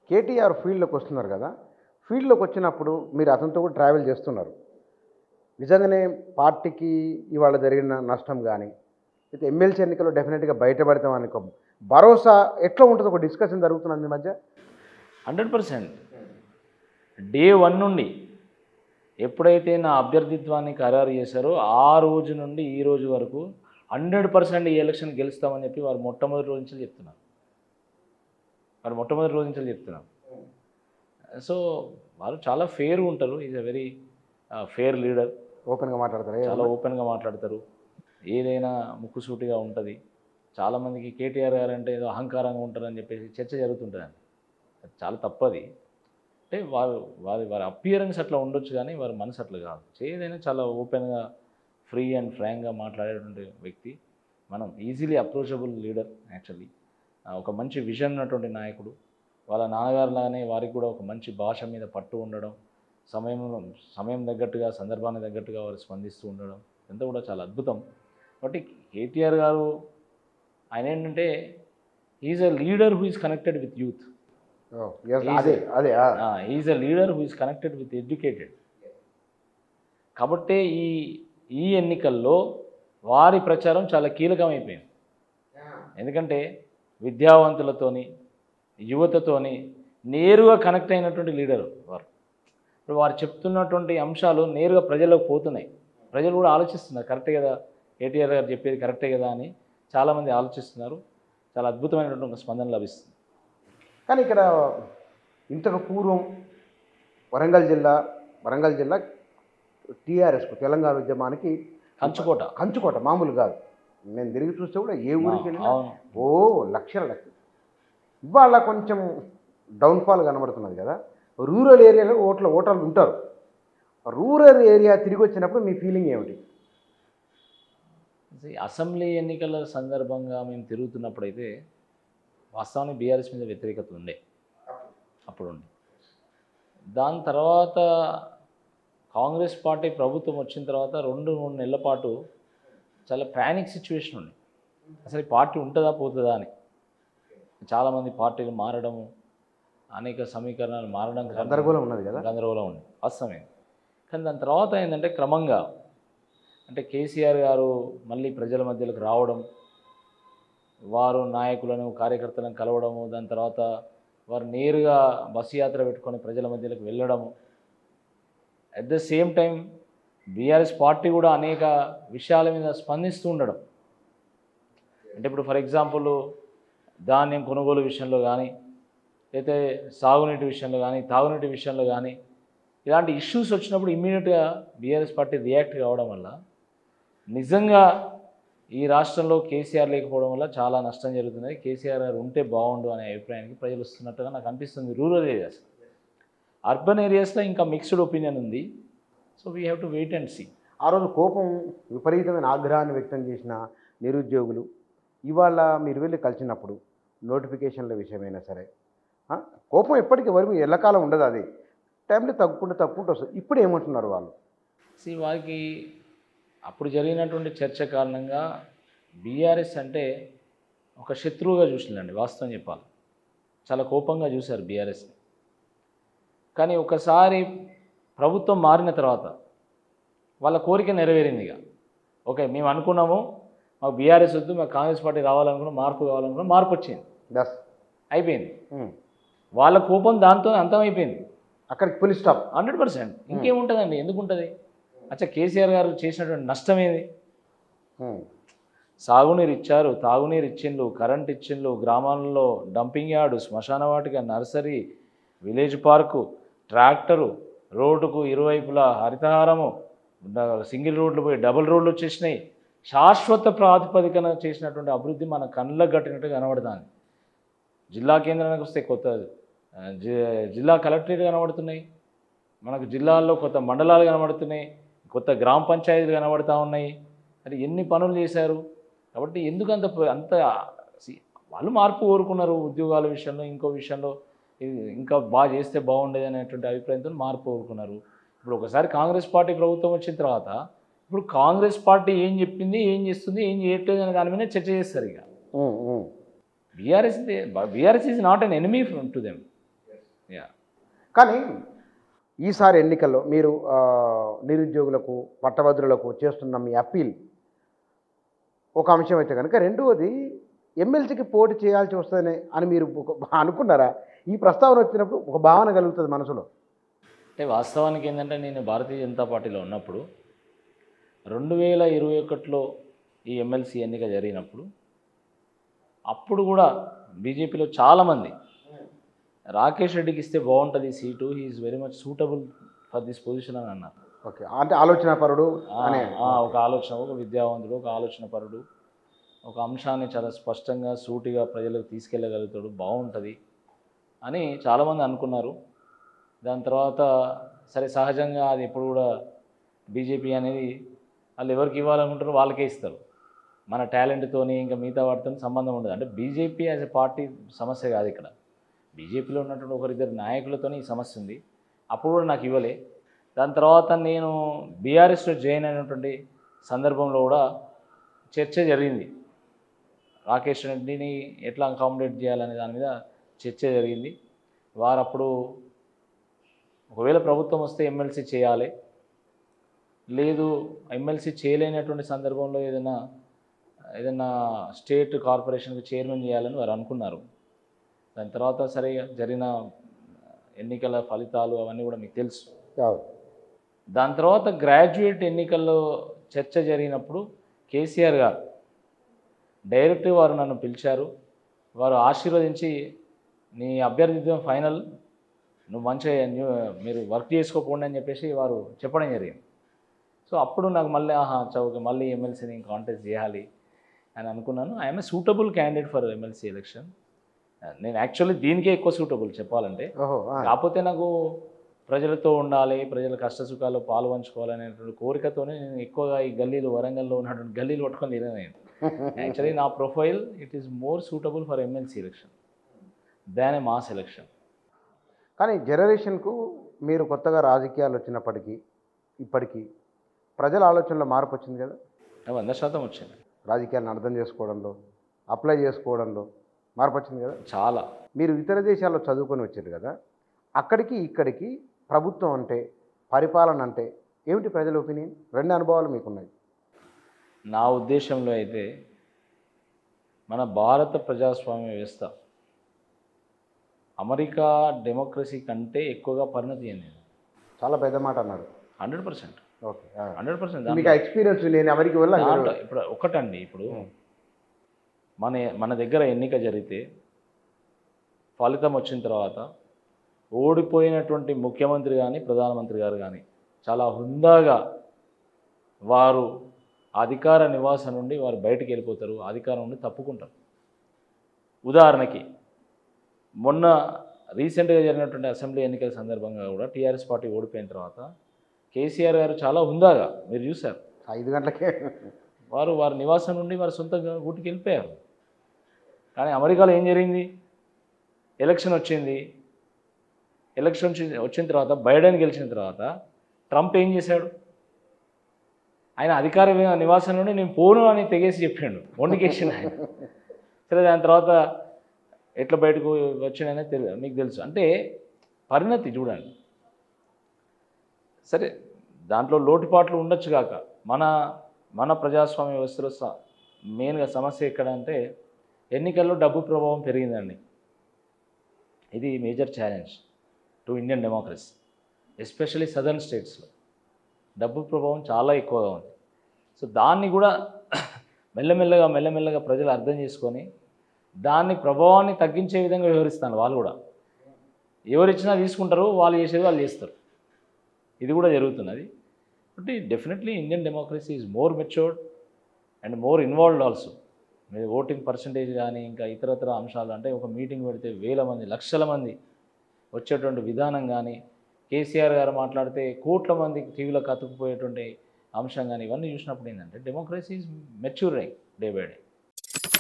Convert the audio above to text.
కేటీఆర్ ఫీల్డ్లోకి వస్తున్నారు కదా ఫీల్డ్లోకి వచ్చినప్పుడు మీరు అతనితో కూడా ట్రావెల్ చేస్తున్నారు నిజంగానే పార్టీకి ఇవాళ జరిగిన నష్టం కానీ అయితే ఎమ్మెల్సీ ఎన్నికల్లో డెఫినెట్గా బయటపడతామని ఒక భరోసా ఎట్లా ఉంటుంది ఒక డిస్కషన్ జరుగుతున్నది మీ మధ్య హండ్రెడ్ పర్సెంట్ డే వన్ నుండి ఎప్పుడైతే నా అభ్యర్థిత్వాన్ని ఖరారు చేశారో ఆ రోజు నుండి ఈ రోజు వరకు హండ్రెడ్ పర్సెంట్ ఈ ఎలక్షన్ గెలుస్తామని చెప్పి వారు మొట్టమొదటి రోజు నుంచి చెప్తున్నారు వారు మొట్టమొదటి రోజు నుంచి చెప్తున్నారు సో వారు చాలా ఫేర్ ఉంటారు is a very fair leader ఓపెన్గా మాట్లాడతారు చాలా ఓపెన్గా మాట్లాడతారు ఏదైనా ముక్కుసూటిగా ఉంటుంది చాలామందికి కేటీఆర్ గారు అంటే ఏదో అహంకారంగా ఉంటారని చెప్పేసి చర్చ జరుగుతుంటుందండి అది చాలా తప్పది అంటే వారు వారి వారి అపియరెన్స్ అట్లా ఉండొచ్చు కానీ వారి మనసు అట్లా కాదు ఏదైనా చాలా ఓపెన్గా ఫ్రీ అండ్ ఫ్రాంక్గా మాట్లాడేటువంటి వ్యక్తి మనం ఈజీలీ అప్రోచబుల్ లీడర్ యాక్చువల్లీ ఒక మంచి విజన్ ఉన్నటువంటి నాయకుడు వాళ్ళ నాన్నగారులాగానే వారికి కూడా ఒక మంచి భాష మీద పట్టు ఉండడం సమయం సమయం తగ్గట్టుగా సందర్భానికి తగ్గట్టుగా వారు స్పందిస్తూ ఉండడం ఇదంతా కూడా చాలా అద్భుతం కాబట్టి కేటీఆర్ గారు ఆయన ఏంటంటే is a leader who is connected with youth ఓ, yes, అదే అదే ఆ. Is a leader who is connected with educated కాబట్టి ఈ ఈ ఎన్నికల్లో వారి ప్రచారం చాలా కీలకమైపోయింది ఎందుకంటే విద్యావంతులతోని యువతతోని నేరుగా కనెక్ట్ అయినటువంటి లీడర్ వారు ఇప్పుడు వారు చెప్తున్నటువంటి అంశాలు నేరుగా ప్రజలకు పోతున్నాయి ప్రజలు కూడా ఆలోచిస్తున్నారు కరెక్టే కదా కేటీఆర్ గారు చెప్పేది కరెక్టే కదా అని చాలామంది ఆలోచిస్తున్నారు చాలా అద్భుతమైనటువంటి ఒక స్పందన లభిస్తుంది కానీ ఇక్కడ ఇంతకు పూర్వం వరంగల్ జిల్లా వరంగల్ జిల్లా టీఆర్ఎస్కు తెలంగాణ ఉద్యమానికి కంచుకోట కంచుకోట మామూలు కాదు నేను తిరిగి చూస్తే కూడా ఏ ఊరికి వెళ్ళినా అవును ఓ లక్షల లక్షలు ఇవాళ కొంచెం డౌన్ఫాల్ కనబడుతున్నది కదా రూరల్ ఏరియాలో ఓట్ల ఓటర్లు ఉంటారు రూరల్ ఏరియా తిరిగి వచ్చినప్పుడు మీ ఫీలింగ్ ఏమిటి See, అసెంబ్లీ ఎన్నికల సందర్భంగా మేము తిరుగుతున్నప్పుడైతే వాస్తవానికి బీఆర్ఎస్ మీద వ్యతిరేకత ఉండే అప్పుడు ఉండే దాని తర్వాత కాంగ్రెస్ పార్టీ ప్రభుత్వం వచ్చిన తర్వాత రెండు మూడు నెలల పాటు చాలా ప్యానిక్ సిచ్యువేషన్ ఉంది అసలు ఈ పార్టీ ఉంటుందా పోతుందా అని చాలామంది పార్టీలు మారడము అనేక సమీకరణాలు మారడం కన్నా- గందరగోళం ఉన్నది కదా గందరగోళం ఉంది వాస్తవమే కానీ దాని తర్వాత ఏంటంటే క్రమంగా అంటే కేసీఆర్ గారు మళ్ళీ ప్రజల మధ్యలోకి రావడం వారు నాయకులను కార్యకర్తలను కలవడము దాని తర్వాత వారు నేరుగా బస్సు యాత్ర పెట్టుకొని ప్రజల మధ్యలోకి వెళ్ళడము at the same time BRS party కూడా అనేక విషయాల మీద స్పందిస్తూ ఉండడం అంటే ఇప్పుడు ఫర్ ఎగ్జాంపుల్ ధాన్యం కొనుగోలు విషయంలో కానీ అయితే సాగునీటి విషయంలో కానీ తాగునీటి విషయంలో కానీ ఇలాంటి ఇష్యూస్ వచ్చినప్పుడు ఇమ్మీడియట్గా బీఆర్ఎస్ పార్టీ రియాక్ట్ కావడం వల్ల నిజంగా ఈ రాష్ట్రంలో కేసీఆర్ లేకపోవడం వల్ల చాలా నష్టం జరుగుతుంది కేసీఆర్ గారు ఉంటే బాగుండు అనే అభిప్రాయానికి ప్రజలు వస్తున్నట్టుగా నాకు అనిపిస్తుంది రూరల్ ఏరియాస్ అర్బన్ ఏరియాస్లో ఇంకా మిక్స్డ్ ఒపీనియన్ ఉంది so we have to wait and see ఆ రోజు కోపం విపరీతమైన ఆగ్రహాన్ని వ్యక్తం చేసిన నిరుద్యోగులు ఇవాళ మీరు వెళ్ళి కలిసినప్పుడు నోటిఫికేషన్ల విషయమైనా సరే ఆ, కోపం ఎప్పటికీ వరకు ఎల్లకాలం ఉండదు అది టైంలో తగ్గుకుంటూ తగ్గుకుంటూ వస్తుంది ఇప్పుడు ఏమంటున్నారు వాళ్ళు సి వారికి అప్పుడు జరిగినటువంటి చర్చ కారణంగా బీఆర్ఎస్ అంటే ఒక శత్రువుగా చూసిందండి వాస్తవం చెప్పాలి చాలా కోపంగా చూశారు బీఆర్ఎస్ని కానీ ఒకసారి ప్రభుత్వం మారిన తర్వాత వాళ్ళ కోరిక నెరవేరింది ఇక ఓకే మేము అనుకున్నాము మాకు బీఆర్ఎస్ వద్దు మాకు కాంగ్రెస్ పార్టీ రావాలనుకున్నాం మార్పు కావాలనుకున్నాం మార్పు వచ్చింది దస్ అయిపోయింది వాళ్ళ కోపం దాంతో అంతమైపోయింది అక్కడికి పులి స్టాప్ హండ్రెడ్ పర్సెంట్ ఇంకేముంటుందండి ఎందుకు ఉంటుంది అచ్చా కేసీఆర్ గారు చేసినటువంటి నష్టం ఏది సాగునీరు ఇచ్చారు తాగునీరు ఇచ్చిండ్రు కరెంట్ ఇచ్చిండ్రు గ్రామాలలో డంపింగ్ యార్డు శ్మశాన వాటిక నర్సరీ విలేజ్ పార్కు ట్రాక్టరు రోడ్డుకు ఇరువైపులా హరితహారము డ- సింగిల్ రోడ్లు పోయి డబుల్ రోడ్లు వచ్చేసినాయి శాశ్వత ప్రాతిపదికన చేసినటువంటి అభివృద్ధి మన కళ్ళకు కట్టినట్టు కనబడుతుంది జిల్లా కేంద్రానికి వస్తే కొత్త ఆ, జి- జిల్లా కలెక్టరేట్ కనబడుతున్నాయి మనకు జిల్లాల్లో కొత్త మండలాలు కనబడుతున్నాయి కొత్త గ్రామ పంచాయతీలు కనబడుతూ ఉన్నాయి అది ఎన్ని పనులు చేశారు కాబట్టి ఎందుకు అంత ప- అంత సి- వాళ్ళు మార్పు కోరుకున్నారు ఉద్యోగాల విషయంలో ఇంకో విషయంలో ఇది ఇంకా బాగా చేస్తే బాగుండేది అనేటువంటి అభిప్రాయంతో మార్పు కోరుకున్నారు ఇప్పుడు ఒకసారి కాంగ్రెస్ పార్టీ ప్రభుత్వం వచ్చిన తర్వాత ఇప్పుడు కాంగ్రెస్ పార్టీ ఏం చెప్పింది ఏం చేస్తుంది ఏం చేయట్లేదు అనే దాని మీద చర్చ చేస్తారు ఇక BRS BRS is not an enemy to them yeah కానీ ఈసారి ఎన్నికల్లో మీరు ఆ, నిరుద్యోగులకు పట్టభద్రులకు చేస్తున్న మీ అప్పీల్ ఒక అంశం అయితే కనుక రెండవది ఎమ్మెల్సీకి పోటీ చేయాల్సి వస్తుందని అని మీరు ఒక- అనుకున్నారా ఈ ప్రస్తావన వచ్చినప్పుడు ఒక భావన కలుగుతుంది మనసులో అంటే వాస్తవానికి ఏంటంటే నేను భారతీయ జనతా పార్టీలో ఉన్నప్పుడు రెండు వేల ఇరవై ఒకటిలో ఈ ఎమ్మెల్సీ ఎన్నిక జరిగినప్పుడు అప్పుడు కూడా బీజేపీలో చాలామంది రాకేష్ రెడ్డికి ఇస్తే బాగుంటుంది ఈ seat he is very much suitable for this position అని అన్నారు ఓకే అంటే ఆలోచన పరుడు ఆ, అనే ఆ, ఒక ఆలోచన ఒక విద్యావంతుడు ఒక ఆలోచన పరుడు ఒక అంశాన్ని చాలా స్పష్టంగా సూటిగా ప్రజలకు తీసుకెళ్ళగలుగుతాడు బాగుంటుంది అని చాలామంది అనుకున్నారు దాని తర్వాత సరే సహజంగా అది ఎప్పుడు కూడా బీజేపీ అనేది వాళ్ళు ఎవరికి ఇవ్వాలనుకుంటారో వాళ్ళకే ఇస్తారు మన టాలెంట్తోని ఇంకా మిగతా వాటితో సంబంధం ఉండదు అంటే బీజేపీ యాజ్ ఎ పార్టీ సమస్య కాదు ఇక్కడ బీజేపీలో ఉన్నటువంటి ఒకరిద్దరు నాయకులతోనే ఈ సమస్య ఉంది అప్పుడు కూడా నాకు ఇవ్వలే దాని తర్వాత నేను బీఆర్ఎస్లో జాయిన్ అయినటువంటి సందర్భంలో కూడా చర్చ జరిగింది రాకేష్ రెడ్డిని ఎట్లా అకామిడేట్ చేయాలనే దాని మీద చర్చ జరిగింది వారు అప్పుడు ఒకవేళ ప్రభుత్వం వస్తే ఎమ్మెల్సీ చేయాలి లేదు ఎమ్మెల్సీ చేయలేనటువంటి సందర్భంలో ఏదైనా ఏదైనా స్టేట్ కార్పొరేషన్కి చైర్మన్ చేయాలని వారు అనుకున్నారు దాని తర్వాత సరే జరిగిన ఎన్నికల ఫలితాలు అవన్నీ కూడా మీకు తెలుసు కాదు దాని తర్వాత గ్రాడ్యుయేట్ ఎన్నికల్లో చర్చ జరిగినప్పుడు కేసీఆర్ గారు డైరెక్ట్ వారు నన్ను పిలిచారు వారు ఆశీర్వదించి నీ అభ్యర్థిత్వం ఫైనల్ నువ్వు మంచిగా న్యూ- మీరు వర్క్ చేసుకోకుండా అని చెప్పేసి వారు చెప్పడం జరిగింది సో అప్పుడు నాకు మళ్ళీ ఆహా చౌక మళ్ళీ ఎమ్మెల్సీని కాంటెస్ట్ చేయాలి అని అనుకున్నాను I'm a suitable candidate for MLC election నేను యాక్చువల్లీ దీనికే ఎక్కువ సూటబుల్ చెప్పాలంటే ఓహో ఆ. కాకపోతే నాకు ప్రజలతో ఉండాలి ప్రజల కష్ట సుఖాలు పాలు పంచుకోవాలనేటువంటి కోరికతోనే నేను ఎక్కువగా ఈ గల్లీలు వరంగల్లో ఉన్నటువంటి గల్లీలు పట్టుకొని తిరిగిన నేను యాక్చువల్లీ నా profile it is more suitable for MLC election than a mass election కానీ జనరేషన్కు మీరు కొత్తగా రాజకీయాలు వచ్చినప్పటికీ ఇప్పటికీ ప్రజల ఆలోచనలో మార్పు వచ్చింది కదా వంద శాతం వచ్చింది రాజకీయాలను అర్థం చేసుకోవడంలో అప్లై చేసుకోవడంలో మార్పు వచ్చింది కదా చాలా మీరు ఇతర దేశాల్లో చదువుకొని వచ్చారు కదా అక్కడికి ఇక్కడికి ప్రభుత్వం అంటే పరిపాలన అంటే ఏమిటి ప్రజల ఒపీనియన్ రెండు అనుభవాలు మీకున్నాయి నా ఉద్దేశంలో అయితే మన భారత ప్రజాస్వామ్య వ్యవస్థ అమెరికా డెమోక్రసీ కంటే ఎక్కువగా పరిణతి చెందింది చాలా పెద్ద మాట అన్నారు హండ్రెడ్ పర్సెంట్ ఓకే ఆ. హండ్రెడ్ పర్సెంట్ మీకు ఆ ఎక్స్పీరియన్స్ నేను అమెరికా వెళ్ళాను దాంట్లో ఇప్పుడు ఒకటండి ఇప్పుడు మన మన దగ్గర ఎన్నిక జరిగితే ఫలితం వచ్చిన తర్వాత ఓడిపోయినటువంటి ముఖ్యమంత్రి కానీ ప్రధానమంత్రి గారు కానీ చాలా హుందాగా వారు అధికార నివాసం నుండి వారు బయటికి వెళ్ళిపోతారు అధికారం నుండి తప్పుకుంటారు ఉదాహరణకి మొన్న రీసెంట్గా జరిగినటువంటి అసెంబ్లీ ఎన్నికల సందర్భంగా కూడా టీఆర్ఎస్ పార్టీ ఓడిపోయిన తర్వాత కేసీఆర్ గారు చాలా హుందాగా మీరు చూశారు ఐదు గంటలకే వారు వారి నివాసం నుండి వారి సొంత గూటికి వెళ్ళిపోయారు కానీ అమెరికాలో ఏం జరిగింది ఎలక్షన్ వచ్చింది ఎలక్షన్ వచ్చి- వచ్చిన తర్వాత బైడెన్ గెలిచిన తర్వాత ట్రంప్ ఏం చేశాడు ఆయన అధికార వి- నివాసం నుండి నేను పోను అని తెగేసి చెప్పాడు వండికేసిండు ఆయన సరే దాని తర్వాత ఎట్లా బయటకు వచ్చిందనే తెలియదు మీకు తెలుసు అంటే పరిణతి చూడండి సరే దాంట్లో లోటుపాట్లు ఉండొచ్చు కాక మన మన ప్రజాస్వామ్య వ్యవస్థలో స- మెయిన్గా సమస్య ఎక్కడ అంటే ఎన్నికల్లో డబ్బు ప్రభావం పెరిగిందండి ఇది major challenge to Indian democracy especially southern స్టేట్స్లో డబ్బు ప్రభావం చాలా ఎక్కువగా ఉంది సో దాన్ని కూడా మెల్లమెల్లగా మెల్లమెల్లగా ప్రజలు అర్థం చేసుకొని దాన్ని ప్రభావాన్ని తగ్గించే విధంగా వ్యవహరిస్తాను వాళ్ళు కూడా ఎవరిచ్చినా తీసుకుంటారు వాళ్ళు చేసేది వాళ్ళు చేస్తారు ఇది కూడా జరుగుతున్నది కాబట్టి definitely Indian democracy is more matured and more involved also మీరు ఓటింగ్ పర్సంటేజ్ కానీ ఇంకా ఇతరత్ర అంశాలు అంటే ఒక మీటింగ్ పెడితే వేల మంది లక్షల మంది వచ్చేటువంటి విధానం కానీ కేసీఆర్ గారు మాట్లాడితే కోట్ల మంది టీవీలో కతుక్కుపోయేటువంటి అంశం కానీ ఇవన్నీ చూసినప్పుడు ఏంటంటే democracy is maturing day by day